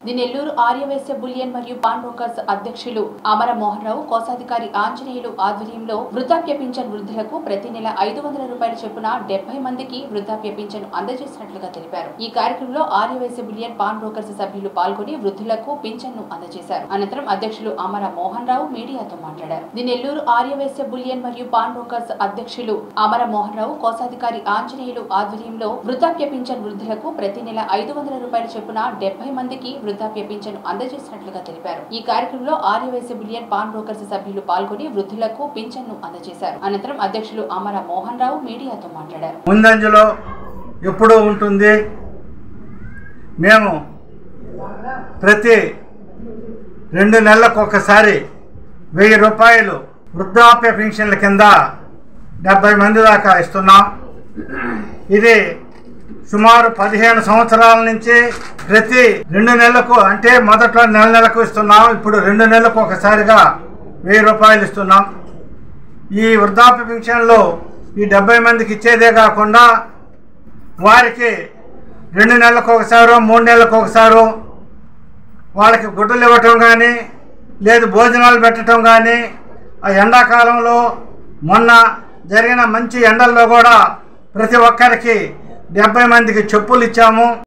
the Nellore Aryavysya bullion మరియు pawn brokers అధ్యక్షులు అమర మోహన్ రావు కోశాధికారి ఆంజనేయులు ఆధ్వర్యంలో వృద్ధాప్య పింఛన్ వృద్ధులకు ప్రతి నెల ఐదు వందల రూపాయల చొప్పున డెబ్బై మందికి వృద్ధాప్య పింఛన్ అందజేసినట్లుగా తెలిపారు ఈ కార్యక్రమంలో ఆర్యవేశ్య బులియన్ పాన్ బ్రోకర్స్ సభ్యులు పాల్గొని వృద్ధులకు పింఛన్ను అందజేశారు అనంతరం అధ్యక్షులు అమర మోహన్ రావు మీడియాతో మాట్లాడారు ది నెల్లూరు ఆర్యవేశ్య బులియన్ మరియు పాన్ బ్రోకర్స్ అధ్యక్షులు అమర మోహన్ రావు కోశాధికారి ఆంజనేయులు ఆధ్వర్యంలో వృద్ధాప్య పింఛన్ వృద్ధులకు ప్రతి నెల ఐదు వందల రూపాయల చొప్పున డెబ్బై మందికి వృద్ధాప్య పింఛన్ అందజేసినట్లుగా తెలిపారు ఈ కార్యక్రమంలో ఆర్యవేశ్య బులియన్ పాన్ బ్రోకర్స్ సభ్యులు పాల్గొని వృద్ధులకు పింఛన్ను అందజేశారు అనంతరం అధ్యక్షులు అమర మోహన్ రావు మీడియాతో మాట్లాడారు ముందంజలో ఎప్పుడూ ఉంటుంది మేము ప్రతి రెండు నెలలకు ఒకసారి వెయ్యి రూపాయలు వృద్ధాప్య పెన్షన్ల కింద డెబ్బై మంది దాకా ఇస్తున్నాం ఇది సుమారు పదిహేను సంవత్సరాల నుంచి ప్రతి రెండు నెలలకు అంటే మొదట్లో నెల నెలకు ఇస్తున్నాం ఇప్పుడు రెండు నెలలకు ఒకసారిగా వెయ్యి రూపాయలు ఇస్తున్నాం ఈ వృద్ధాప్య పెన్షన్లో ఈ డెబ్బై మందికి ఇచ్చేదే కాకుండా వారికి రెండు నెలలకు ఒకసారో మూడు నెలలకు ఒకసారో వాళ్ళకి గుడ్డలు ఇవ్వటం కానీ లేదు భోజనాలు పెట్టడం కానీ ఆ ఎండాకాలంలో మొన్న జరిగిన మంచి ఎండల్లో కూడా ప్రతి ఒక్కరికి డెబ్బై మందికి చెప్పులు ఇచ్చాము